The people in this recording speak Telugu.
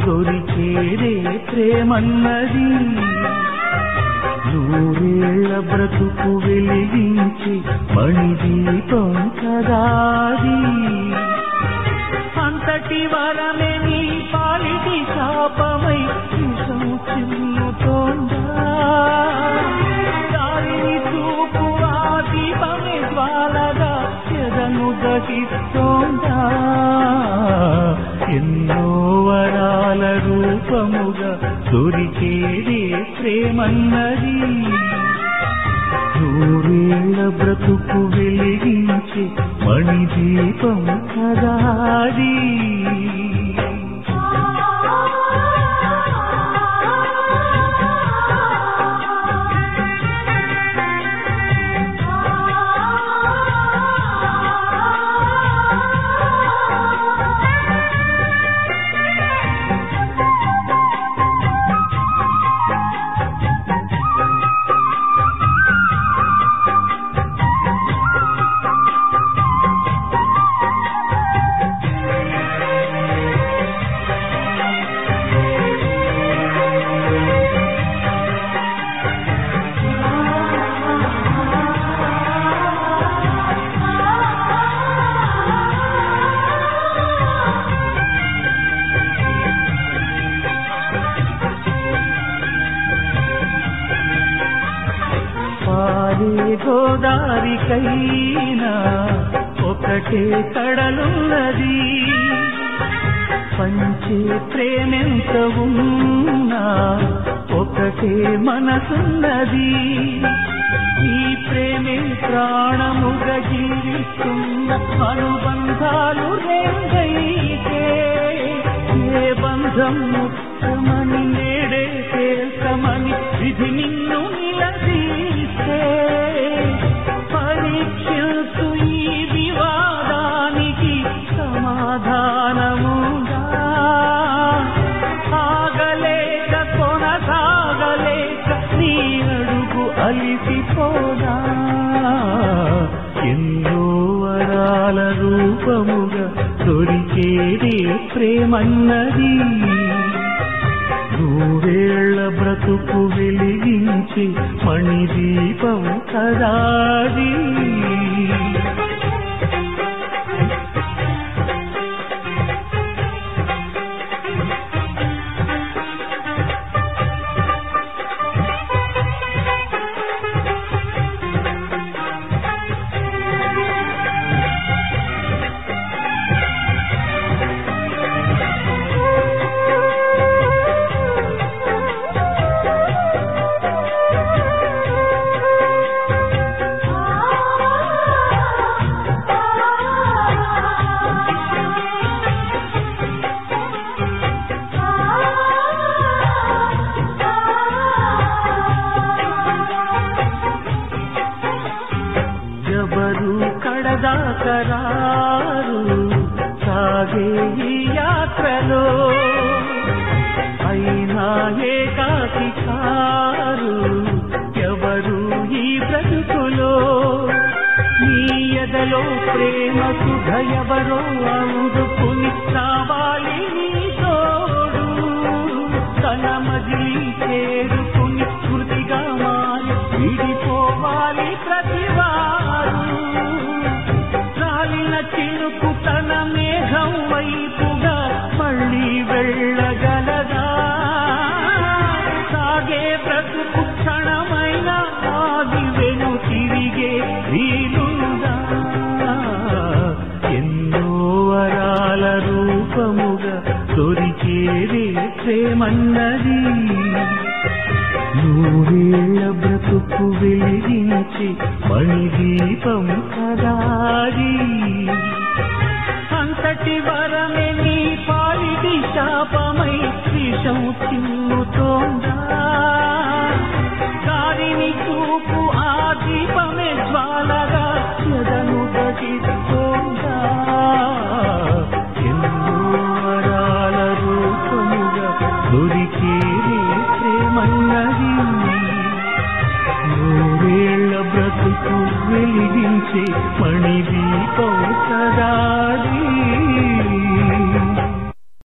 దొరికేదే ప్రేమన్నది నూరేళ్ల బ్రతుకు వెలిగించి మణిదీపం కదాది అంతటి వరమే నీ పాలిటి శాపమై విషం చిమ్ముతోందా దారిని చూపు ఆ దీపమే జ్వాలగా ఎదను దహిస్తోందా ఎన్నో వరాల రూపముగా దొరికేదే ప్రేమన్నది నూరేళ్ల బ్రతుకు వెలిగించి మణిదీపం కదాది పారే గోదారికైనా ఒకటే కడలున్నది పంచే ప్రేమెంత ఉన్నా ఒకటే మనసున్నది ఈ ప్రేమే ప్రాణముగా జీవిస్తున్న అనుబంధాలు రెండైతే ఏ బంధం ముఖ్యమని నేడే తేల్చమని విధి నిన్ను నిలదీస్తే పరీక్షించు ఈ వివాదానికి సమాధానముగా ఆగలేక కొనసాగలేక నీ అడుగు అలిసిపోదా ఎన్నో వరాల రూపముగా దొరికేదే ప్రేమన్నది నూరేళ్ల బ్రతుకు వెలిగించి మణిదీపం కదాది ఎవరు కడదాకరారు సాగే ఈ యాత్రలో అయినా ఏకాకి కారు ఎవరు ఈ బ్రతుకులో నీ ఎదలో ప్రేమ సుధయవరో అందుకుని రావాలి నీ తోడు తన మజిలీ చేరుకుని స్మృతిగా మారి విడిపోవాలి ప్రతివారు రాలిన చినుకు తన మేఘం వైపుగా మళ్ళీ వెళ్ళగలదా సాగే బ్రతుకు క్షణమైన ఆది వెను తిరిగే వీలుందా ఎన్నో వరాల రూపముగా దొరికేదే ప్రేమన్నది నూరేళ్ల బ్రతుకు వెలిగించి మణిదీపం కదాది అంతటి వరమే నీ పాలిటి శాపమై విషం చిమ్ముతోందా దారిని చూపు ఆ దీపమే జ్వాలగా ఎదను దహిస్తోందా ఎన్నో వరాల రూపముగా దొరికేదే ప్రేమన్నది నూరేళ్ల బ్రతుకు వెలిగించే మణిదీపం